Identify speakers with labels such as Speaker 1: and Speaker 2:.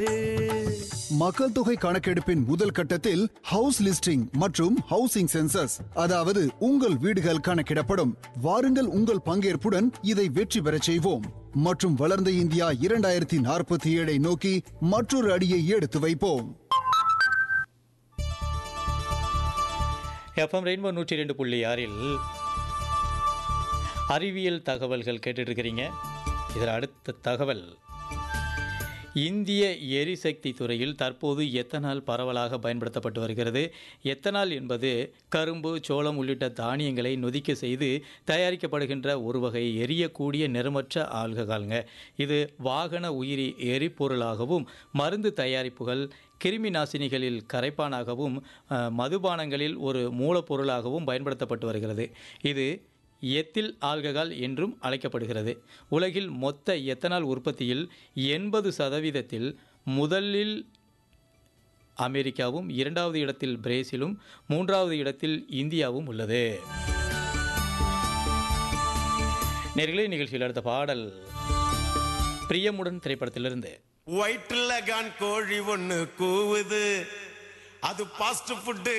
Speaker 1: மக்கள் தொகை கணக்கெடுப்பின் முதல் கட்டத்தில் ஹவுஸ் லிஸ்டிங் மற்றும் ஹவுசிங் சென்சஸ் அதாவது உங்கள் வீடுகள் கணக்கிடப்படும் வாருங்கள் உங்கள் பங்கேற்புடன் இதை வெற்றி பெறச் செய்வோம் மற்றும் வளர்ந்த இந்தியா இரண்டாயிரத்தி நாற்பத்தி ஏழை நோக்கி மற்றொரு அடியை எடுத்து வைப்போம்
Speaker 2: எஃப்எம் ரெயின்போ நூற்றி ரெண்டு புள்ளி ஆறில் அறிவியல் தகவல்கள் கேட்டுட்டு இருக்கிறீங்க இதில் அடுத்த தகவல் இந்திய எரிசக்தி துறையில் தற்போது எத்தனால் பரவலாக பயன்படுத்தப்பட்டு வருகிறது எத்தனால் என்பது கரும்பு சோளம் உள்ளிட்ட தானியங்களை நொதிக்க செய்து தயாரிக்கப்படுகின்ற ஒரு வகை எரியக்கூடிய நிறமற்ற ஆல்கஹால்ங்க இது வாகன உயிரி எரிபொருளாகவும் மருந்து தயாரிப்புகள் கிருமி நாசினிகளில் கரைப்பானாகவும் அஹ், மதுபானங்களில் ஒரு மூலப்பொருளாகவும் பயன்படுத்தப்பட்டு வருகிறது இது எத்தில் ஆல்கஹால் என்றும் அழைக்கப்படுகிறது உலகில் மொத்த எத்தனால் உற்பத்தியில் எண்பது சதவீதத்தில் முதலில் அமெரிக்காவும் இரண்டாவது இடத்தில் பிரேசிலும் மூன்றாவது இடத்தில் இந்தியாவும் உள்ளது நேர்களே நிகழ்ச்சியில் அடுத்த பாடல் பிரியமுடன் திரைப்படத்திலிருந்து
Speaker 3: வயிற்றுல கான் கோழி ஒண்ணு கூவுது அது பாஸ்ட் ஃபுட்டு